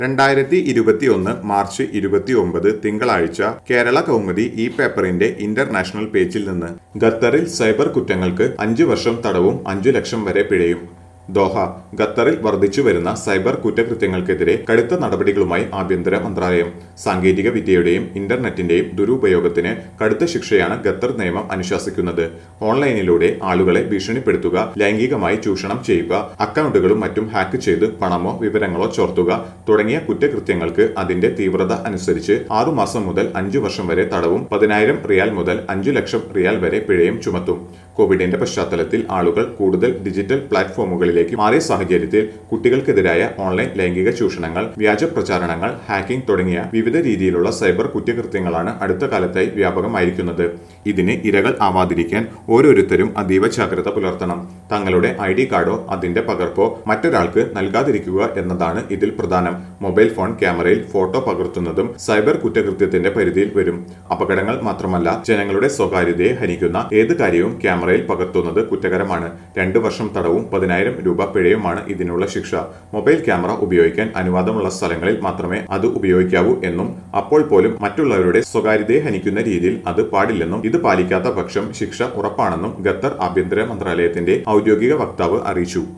രണ്ടായിരത്തി ഇരുപത്തി ഒന്ന് മാർച്ച് ഇരുപത്തി ഒമ്പത് തിങ്കളാഴ്ച കേരള കൗമുദി ഈ പേപ്പറിന്റെ ഇന്റർനാഷണൽ പേജിൽ നിന്ന് ഖത്തറിൽ സൈബർ കുറ്റങ്ങൾക്ക് അഞ്ചു വർഷം തടവും അഞ്ചു ലക്ഷം വരെ പിഴയും ദോഹ ഖത്തറിൽ വർദ്ധിച്ചു വരുന്ന സൈബർ കുറ്റകൃത്യങ്ങൾക്കെതിരെ കടുത്ത നടപടികളുമായി ആഭ്യന്തര മന്ത്രാലയം സാങ്കേതിക വിദ്യയുടെയും ഇന്റർനെറ്റിന്റെയും ദുരുപയോഗത്തിന് കടുത്ത ശിക്ഷയാണ് ഖത്തർ നിയമം അനുശാസിക്കുന്നത് ഓൺലൈനിലൂടെ ആളുകളെ ഭീഷണിപ്പെടുത്തുക ലൈംഗികമായി ചൂഷണം ചെയ്യുക അക്കൗണ്ടുകളും മറ്റും ഹാക്ക് ചെയ്ത് പണമോ വിവരങ്ങളോ ചോർത്തുക തുടങ്ങിയ കുറ്റകൃത്യങ്ങൾക്ക് അതിന്റെ തീവ്രത അനുസരിച്ച് ആറുമാസം മുതൽ അഞ്ചു വർഷം വരെ തടവും പതിനായിരം റിയാൽ മുതൽ അഞ്ചു ലക്ഷം റിയാൽ വരെ പിഴയും ചുമത്തും കോവിഡിന്റെ പശ്ചാത്തലത്തിൽ ആളുകൾ കൂടുതൽ ഡിജിറ്റൽ പ്ലാറ്റ്ഫോമുകളിലേക്ക് മാറിയ സാഹചര്യത്തിൽ കുട്ടികൾക്കെതിരായ ഓൺലൈൻ ലൈംഗിക ചൂഷണങ്ങൾ വ്യാജ പ്രചാരണങ്ങൾ ഹാക്കിംഗ് തുടങ്ങിയ വിവിധ രീതിയിലുള്ള സൈബർ കുറ്റകൃത്യങ്ങളാണ് അടുത്ത കാലത്തായി വ്യാപകമായിരിക്കുന്നത് ഇതിന് ഇരകൾ ആവാതിരിക്കാൻ ഓരോരുത്തരും അതീവ ജാഗ്രത പുലർത്തണം തങ്ങളുടെ ഐ ഡി കാർഡോ അതിന്റെ പകർപ്പോ മറ്റൊരാൾക്ക് നൽകാതിരിക്കുക എന്നതാണ് ഇതിൽ പ്രധാനം മൊബൈൽ ഫോൺ ക്യാമറയിൽ ഫോട്ടോ പകർത്തുന്നതും സൈബർ കുറ്റകൃത്യത്തിന്റെ പരിധിയിൽ വരും അപകടങ്ങൾ മാത്രമല്ല ജനങ്ങളുടെ സ്വകാര്യതയെ ഹനിക്കുന്ന ഏത് കാര്യവും ക്യാമറയിൽ പകർത്തുന്നത് കുറ്റകരമാണ് രണ്ടു വർഷം തടവും പതിനായിരം രൂപ പിഴയുമാണ് ഇതിനുള്ള ശിക്ഷ മൊബൈൽ ക്യാമറ ഉപയോഗിക്കാൻ അനുവാദമുള്ള സ്ഥലങ്ങളിൽ മാത്രമേ അത് ഉപയോഗിക്കാവൂ എന്നും അപ്പോൾ പോലും മറ്റുള്ളവരുടെ സ്വകാര്യതയെ ഹനിക്കുന്ന രീതിയിൽ അത് പാടില്ലെന്നും ഇത് പാലിക്കാത്ത പക്ഷം ശിക്ഷ ഉറപ്പാണെന്നും ഖത്തർ ആഭ്യന്തര മന്ത്രാലയത്തിന്റെ ഔദ്യോഗിക വക്താവ് അറിയിച്ചു